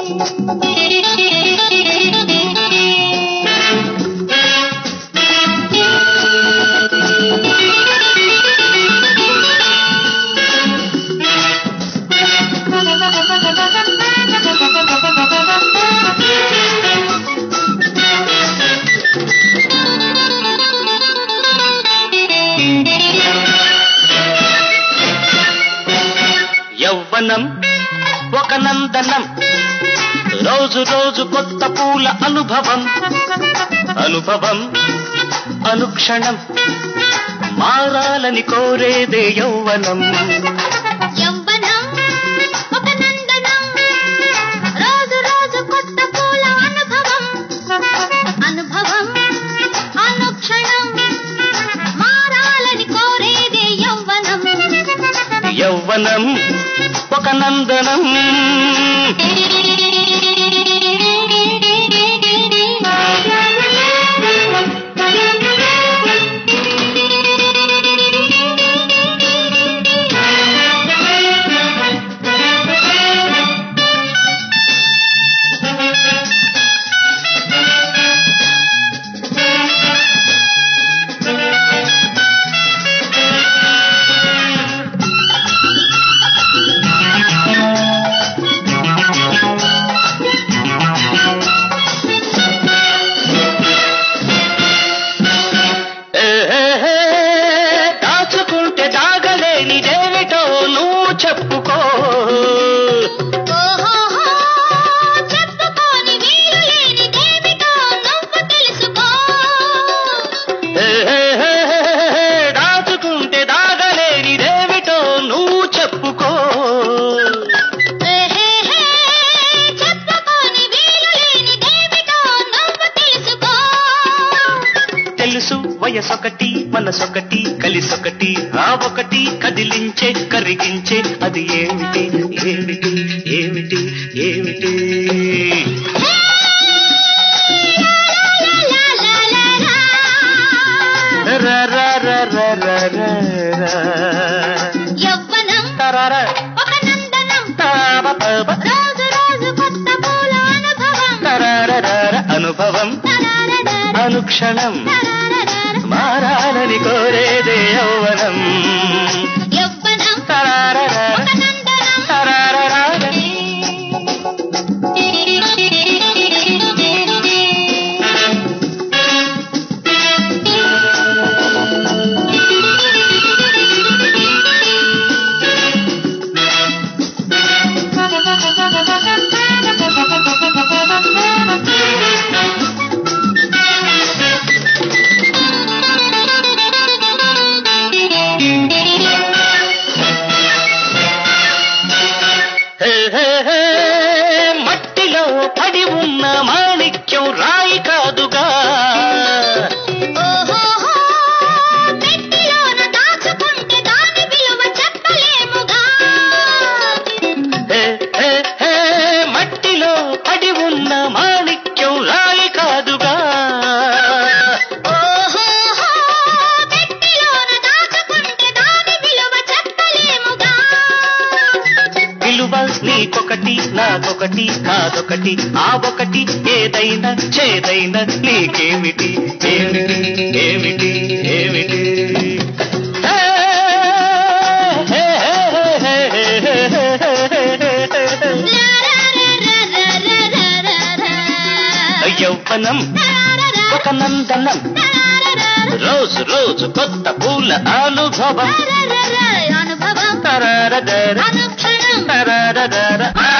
యవ్వనం ఒక నందనం రోజు రోజు కొత్త పూల అనుభవం అనుభవం అనుక్షణం మారాలని కోరేదే యౌవనం యవ్వనం ఒక నందనం రోజు రోజు కొత్త పూల అనుభవం అనుభవం అనుక్షణం మారాలని కోరేదే యవ్వనం యౌవనం ఒక నందనం ఏహే, దాచుకుంటే దాగలేనిదేమిటో నువ్వు చెప్పుకో ఓహోహో చెప్పుకోని వీలు లేనిదేమిటో నువ్వు తెలుసుకో ఏహే, దాచుకుంటే దాగలేనిదేమిటో నువ్వు చెప్పుకో ఏహేహే చెప్పుకోని వీలు లేనిదేమిటో నువ్వు తెలుసుకో తెలుసు వయసొకటి మనసొకటి కలిసొకటి ఆ ఒకటి కదిలించే కరిగించే అది ఏమిటి ఏమిటి ఏమిటి ఏమిటి ర ర ర ర ర ర ర. యవ్వనం తరర ఒక నందనం తాప పప రోజు రోజు కొత్త పూల అనుభవం తరరరర అనుభవం తరారరర, అనుక్షణం తరారరర. మారాలని కోరేదే యౌవనం యవ్వనం తరరర ఒక నందనం తరరరర. హే హే హే, మట్టిలో పడి ఉన్న మాణిక్యం రాయి కాదుగా ఓహోహో పెట్టిలోన దాచుకుంటే దాని విలువ చెప్పలేముగా హే హే హే, మట్టిలో పడి ఉన్న మాణిక్యం రాయి కాదుగా ఓహోహో పెట్టిలోన దాచుకుంటే దాని విలువ చెప్పలేముగా విలువ నీకొకటి నాకొకటి కాదొకటి ఆ ఒకటి ఏదైనా చేదైనా నీకేమిటి ఏమిటి ఏమిటి ఏమిటి హే, హే, హే, హే, హే, హే, హే. యౌవనం ఒక నందనం రోజు రోజు కొత్త పూల అనుభవం అనుభవం తరరదర అనుక్షణం తరరదర ఆ